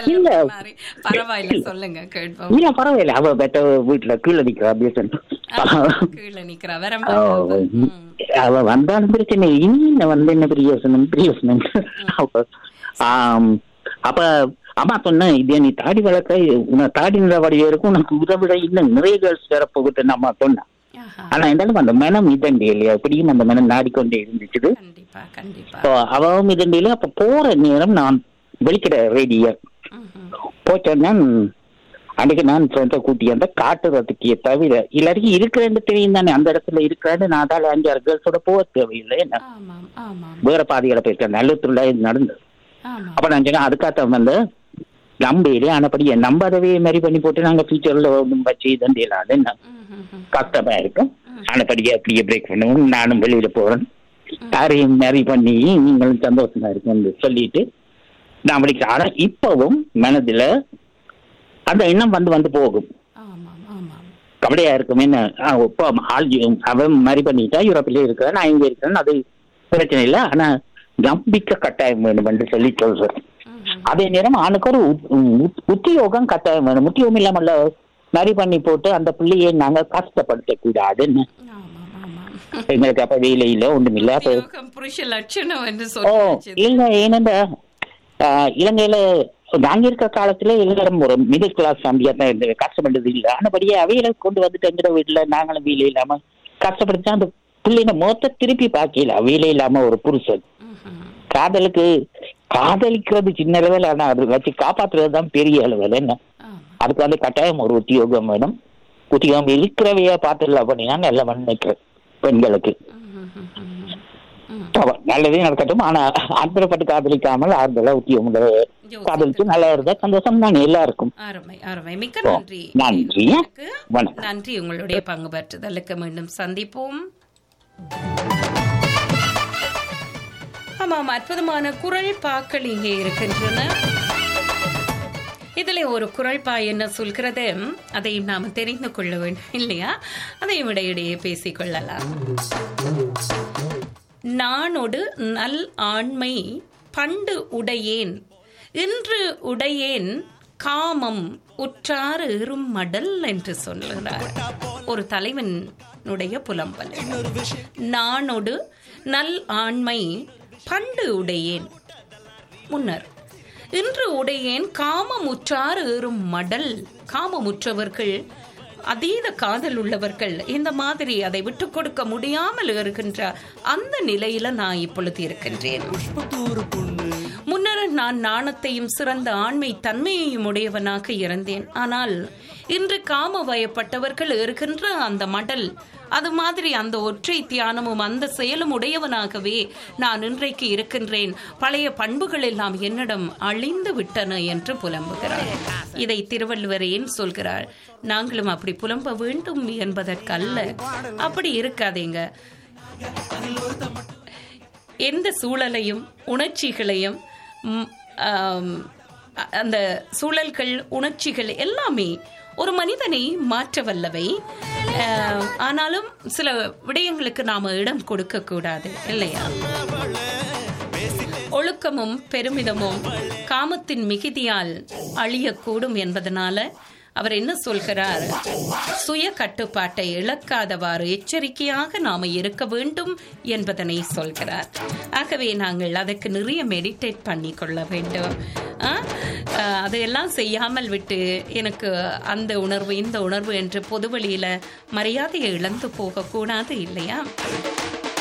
இல்ல. மாதிரி. பரவாயில்ல சொல்லுங்க கேட்போம் இல்ல பரவாயில்ல அவ பெட்ட வீட்டுல கீழே நிக்கிறா பேசன் கீழே நிக்கிறா வரம்பா ம். அவ வந்தாலும் பிரச்சனை இனி என்ன வந்து என்ன பிரியோசனம் பிரியோசனம் அப்ப ஆம், அப்ப அம்மா சொன்ன இதே நீ தாடி வளர்க்க உன தாடி நிறவடியா இருக்கும் உனக்கு இதை விட இன்னும் நிறைய கேர்ள்ஸ் வேற போகுதுன்னு அம்மா சொன்னேன் ஆஹா. ஆனா இருந்தாலும் அந்த மனம் இதண்டி இல்லையா எப்படியும் அந்த மனம் நாடிக்கொண்டே இருந்துச்சு கண்டிப்பா கண்டிப்பா So, அவவும் இதண்டியில அப்ப போற நேரம் நான் வெளிக்கிட ரெடியா ம்ஹும். போச்சோன்னா அன்னைக்கு நான் சொந்த கூட்டி அந்த காட்டுறதுக்கு தவிர இல்லாட்டி இருக்கிறேன்னு தெரியும் தானே அந்த இடத்துல இருக்கிறேன்னு நான் அதால அஞ்சாறு கேர்ள்ஸோட போக தேவையில்லை என்ன ஆமாம் ஆமாம் வேற பாதையில போயிருக்கேன் நல்லூத்துல இது நடந்தது ஆமாம் அப்ப நான் சொன்னேன் அதுக்காக வந்து நம்பையிலே ஆனப்படி நம்பாதவே மாதிரி பண்ணி போட்டு நாங்க ஃபியூச்சர்ல ஒன்றும் வச்சு இதண்டியலாம் அது என்ன ம்ஹும். கஷ்டமா இருக்கும் ஆனப்படியே அப்படியே பிரேக் பண்ணுவோம் நானும் வெளியில போறேன் யாரையும் மேரி பண்ணி நீங்களும் சந்தோஷமா இருக்கும்னு சொல்லிட்டு நான் படிக்கிறேன் ஆனா இப்பவும் மனதுல அந்த எண்ணம் வந்து வந்து போகும் ஆமாம் ஆமாம் கவலையா இருக்கும் என்ன ஆ, இப்போ ஆள் இ- அவன் மாதிரி பண்ணிட்டா யூரோப்பிலே இருக்கிறேன் நான் இங்க இருக்கிறேன் அது பிரச்சனை இல்லை ஆனா நம்பிக்கை கட்டாயம் வேணும் என்று சொல்லி சொல்றேன் ம்ஹும். அதே நேரம் ஆணுக்கு ஒரு உத்- உத்- உத்தியோகம் கட்டாயம் வேணும் உத்தியோகம் இல்லாமல்ல மாதிரி பண்ணி போட்டு அந்த பிள்ளையை நாங்க கஷ்டப்படுத்த கூடாதுன்னு ஆமாம் ஆமாம் எங்களுக்கு அப்ப வேலை இல்ல ஒண்ணும் இல்ல அப்ப உத்தியோகம் புருஷ லட்சணம் என்று ஓ சொல்லி இல்ல ஏனென்ற இலங்கையில நாங்க இருக்க காலத்துல எல்லாரும் ஒரு மிடில் கிளாஸ் ஃபேமிலியா தான் இருந்தது கஷ்டப்பட்டது இல்ல ஆனபடியே அவையில கொண்டு வந்துட்டு எங்கிற வீட்டுல நாங்களும் வேலை இல்லாம கஷ்டப்படுத்தா அந்த பிள்ளைன மொத்த திருப்பி பார்க்கல வேலை இல்லாம ஒரு புருஷன் காதலுக்கு காதலிக்கிறது சின்ன லெவல் ஆனா அது வச்சு காப்பாத்துறது தான் பெரிய லெவல் என்ன ஆமாம் அதுக்கு வந்து கட்டாயம் ஒரு உத்தியோகம் வேணும் உத்தியோகம் இருக்கிறவையா பார்த்துடல அப்படின்னா நல்ல நினைக்கிறேன் பெண்களுக்கு ம்ஹும். ம். அவ நல்லதே நடக்கட்டும் ஆனா ஆத்திரப்பட்டு காதலிக்காமல் ஆறுதலா உத்தியோகம் காதலிச்சு நல்லா இருந்தா சந்தோஷம் தான் எல்லாருக்கும் அருமை அருமை மிக்க ஓ, நன்றி நன்றி. உங்களுக்கு வணக்கம். நன்றி உங்களுடைய பங்கு பெற்றுதலுக்கு மீண்டும் சந்திப்போம் ஆமாம் அற்புதமான குரல் பாக்கள் இங்கே இருக்கின்றன இதில் ஒரு குரல் பா என்ன சொல்கிறது அதையும் நாம் தெரிந்து கொள்ள வேண்டும் இல்லையா அதையும் இடையிடையே பேசிக்கொள்ளலாம் நானொடு நல் ஆண்மை பண்டு உடையேன் இன்று உடையேன் காமம் உற்றார் இரும் மடல் என்று சொல்லுகிறார் ஒரு தலைவனுடைய புலம்பல் நானொடு நல் ஆண்மை பண்டு உடையேன் முன்னர் இன்று உடையேன் காமமுற்றார் ஏறும் மடல் காமமுற்றவர்கள் அதீத காதல் உள்ளவர்கள் இந்த மாதிரி அதை விட்டு கொடுக்க முடியாமல் இருக்கின்ற அந்த நிலையில நான் இப்பொழுது இருக்கின்றேன் முன்னர் நான் நாணத்தையும் சிறந்த ஆண்மை தன்மையையும் உடையவனாக இருந்தேன் ஆனால் இன்று காம வயப்பட்டவர்கள் இருக்கின்ற அந்த மடல் அது மாதிரி அந்த ஒற்றை தியானமும் அந்த செயலும் உடையவனாகவே நான் இன்றைக்கு இருக்கின்றேன் பழைய பண்புகள் எல்லாம் என்னிடம் அழிந்து விட்டன என்று புலம்புகிறார் இதை திருவள்ளுவர் ஏன் சொல்கிறார் நாங்களும் அப்படி புலம்ப வேண்டும் என்பதற்கல்ல அப்படி இருக்காதீங்க எந்த சூழலையும் உணர்ச்சிகளையும் ம், ஆம், அ- அந்த சூழல்கள் உணர்ச்சிகள் எல்லாமே ஒரு மனிதனை மாற்ற வல்லவை ஆம், ஆனாலும் சில விடயங்களுக்கு நாம இடம் கொடுக்க கூடாது இல்லையா ஒழுக்கமும் பெருமிதமும் காமத்தின் மிகுதியால் அழியக்கூடும் என்பதனால அவர் என்ன சொல்கிறார் சுய கட்டுப்பாட்டை இழக்காதவாறு எச்சரிக்கையாக நாம இருக்க வேண்டும் என்பதனை சொல்கிறார் ஆகவே நாங்கள் அதற்கு நிறைய மெடிடேட் பண்ணி கொள்ள வேண்டும் ஆ? ஆ, அதையெல்லாம் செய்யாமல் விட்டு எனக்கு அந்த உணர்வு இந்த உணர்வு என்று பொதுவெளியில மரியாதையை இழந்து போகக்கூடாது இல்லையா